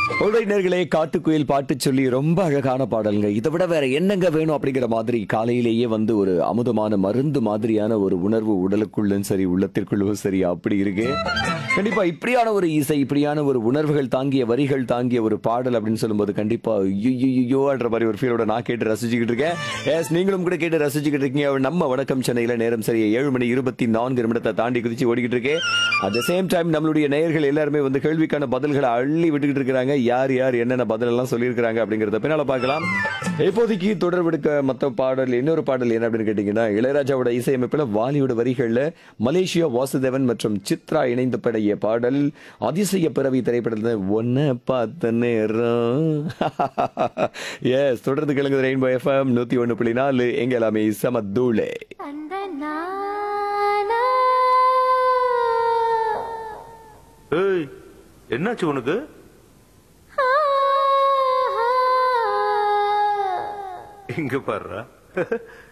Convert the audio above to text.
Alright, நேர்களே காட்டுக்குயில் பாட்டு சொல்லி ரொம்ப அழகான பாடல்ங்க இதை விட வேற என்னங்க வேணும் அப்படிங்கிற மாதிரி காலையிலேயே வந்து ஒரு அமுதமான மருந்து மாதிரியான ஒரு உணர்வு உடலுக்குள்ளும் சரி உள்ளத்திற்குள்ளும் சரி அப்படி இருக்கு கண்டிப்பா இப்படியான ஒரு இசை இப்படியான ஒரு உணர்வுகள் தாங்கிய வரிகள் தாங்கிய ஒரு பாடல் அப்படின்னு சொல்லும்போது கண்டிப்பா ஐயோன்ற மாதிரி ஒரு ஃபீலோட நான் கேட்டு ரசிச்சுக்கிட்டு இருக்கேன் எஸ் நீங்களும் கூட கேட்டு ரசிச்சுக்கிட்டு இருக்கீங்க நம்ம வணக்கம் சென்னையில நேரம் சரி ஏழு மணி இருபத்தி நான்கு நிமிடத்தை தாண்டி குதிச்சு ஓடிக்கிட்டு இருக்கேன் அட் த சேம் டைம் நம்மளுடைய நேயர்கள் எல்லாருமே வந்து கேள்விக்கான பதில்களை அள்ளி விட்டுக்கிட்டு இருக்கிறாங்க யார் யார் என்னென்ன பதில் எல்லாம் சொல்லியிருக்கிறாங்க அப்படிங்கறத பின்னால பார்க்கலாம் இப்போதைக்கு தொடர்பெடுக்க மத்த பாடல் இன்னொரு பாடல் என்ன அப்படின்னு கேட்டீங்கன்னா இளையராஜாவோட இசையமைப்புல வாலியோட வரிகள்ல மலேசியா வாசுதேவன் மற்றும் சித்ரா இணைந்து பாடிய பாடல் அதிசய பிறவி திரைப்படத்துல ஒன்ன பார்த்த நேரம் எஸ் தொடர்ந்து கிழங்கு ரெயின்போ எஃப்எம் நூத்தி ஒண்ணு புள்ளி நாலு எங்க எல்லாமே சமத்தூளே அந்த நானா ஏய் என்னாச்சு உனக்கு ஆ, ஆ. இங்க பாருடா